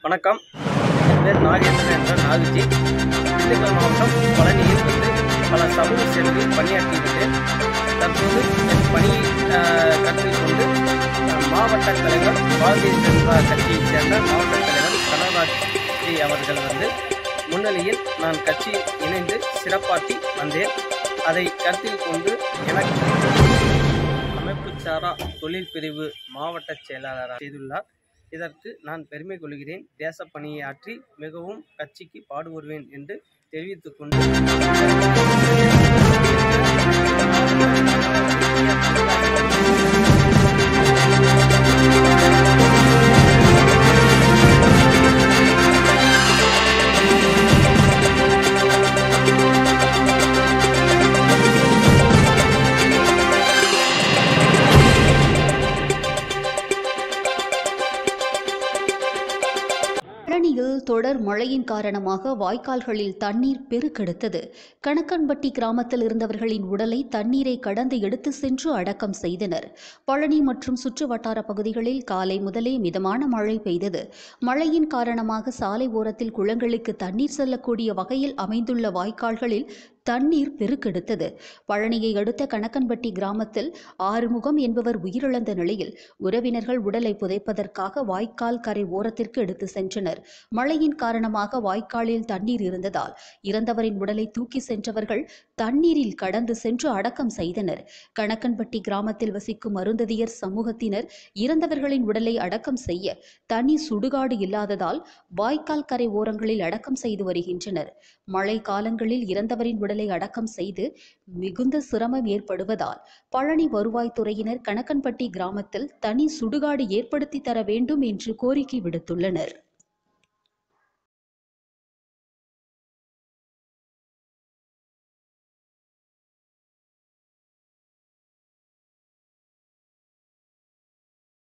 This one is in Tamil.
வணக்கம் என் பேர் நாகேந்திரன் என்ற நாகுஜி திண்டுக்கல் மாவட்டம் பழனியில் வந்து பல சமூக சேவைகளில் பணியாற்றியிருந்தேன் தற்போது என் பணியை ஆஹ், கருத்தில் கொண்டு ஆஹ், மாவட்ட தலைவர் பாரதிய ஜனதா கட்சியைச் சேர்ந்த மாவட்ட தலைவர் கனகராஜ் ஜி அவர்கள் வந்து முன்னிலையில் நான் கட்சியில் இணைந்து சிறப்பாற்றி வந்தேன் அதை கருத்தில் கொண்டு எனக்கு அமைப்புச்சாரா தொழில் பிரிவு மாவட்ட செயலாளராக செய்துள்ளார் இதற்கு நான் பெருமை கொள்கிறேன் தேசப்பணியை ஆற்றி மிகவும் கட்சிக்கு பாடுபடுவேன் என்று தெரிவித்துக் கொண்டு பழனியில் தொடர் மழையின் காரணமாக வாய்க்கால்களில் தண்ணீர் பெருக்கெடுத்தது கணக்கன்பட்டி கிராமத்தில் இருந்தவர்களின் உடலை தண்ணீரை கடந்து எடுத்து சென்று அடக்கம் செய்தனர் பழனி மற்றும் சுற்று வட்டார பகுதிகளில் காலை முதலே மிதமான மழை பெய்தது மழையின் காரணமாக சாலை ஓரத்தில் குளங்களுக்கு தண்ணீர் செல்லக்கூடிய வகையில் அமைந்துள்ள வாய்க்கால்களில் தண்ணீர் பெருக்கெடுத்தது பழனியை அடுத்த கணக்கன்பட்டி கிராமத்தில் ஆறுமுகம் என்பவர் உயிரிழந்த நிலையில் உறவினர்கள் உடலை புதைப்பதற்காக வாய்க்கால் கரை ஓரத்திற்கு எடுத்து சென்றனர் மழையின் காரணமாக வாய்க்காலில் தண்ணீர் இருந்ததால் இறந்தவரின் உடலை தூக்கி சென்றவர்கள் தண்ணீரில் கடந்து சென்று அடக்கம் செய்தனர் கணக்கன்பட்டி கிராமத்தில் வசிக்கும் அருந்ததியர் சமூகத்தினர் இறந்தவர்களின் உடலை அடக்கம் செய்ய தனி சுடுகாடு இல்லாததால் வாய்க்கால் கரை ஓரங்களில் அடக்கம் செய்து வருகின்றனர் மழை காலங்களில் இறந்தவரின் உடலை அடக்கம் செய்து மிகுந்த சிரமம் ஏற்படுவதால் பழனி வருவாய்த்துறையினர் கணக்கன்பட்டி கிராமத்தில் தனி சுடுகாடு ஏற்படுத்தி தர வேண்டும் என்று கோரிக்கை விடுத்துள்ளனர்